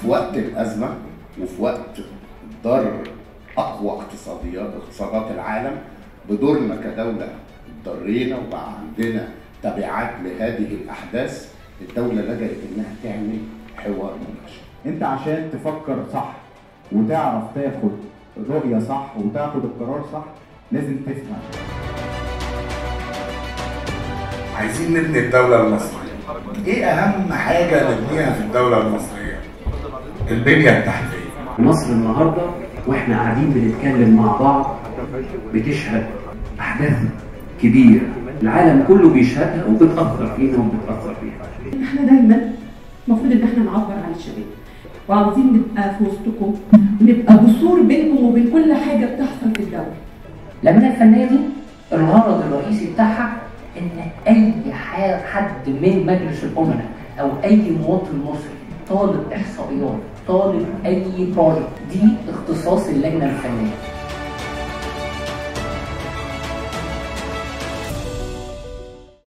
في وقت الازمه وفي وقت ضر اقوى اقتصاديات اقتصادات العالم بدورنا كدوله اتضرينا وبقى عندنا تبعات لهذه الاحداث الدوله لجأت انها تعمل حوار مباشر انت عشان تفكر صح وتعرف تاخد رؤية صح وتاخد القرار صح لازم تفهم عايزين نبني الدولة المصرية ايه اهم حاجة نبنيها في الدولة المصرية البنية التحتية مصر النهارده واحنا قاعدين بنتكلم مع بعض بتشهد احداث كبيره العالم كله بيشهدها وبتاثر فينا وبتاثر فيها احنا دايما المفروض ان احنا نعبر عن الشباب وعاوزين نبقى في وسطكم ونبقى جسور بينكم وبين كل حاجه بتحصل في الدوله اللجنه الفنيه دي الغرض الرئيسي بتاعها ان اي ح- حد من مجلس الامناء او اي مواطن مصري طالب احصائيات طالب اي بروجكت دي اختصاص اللجنه الفنيه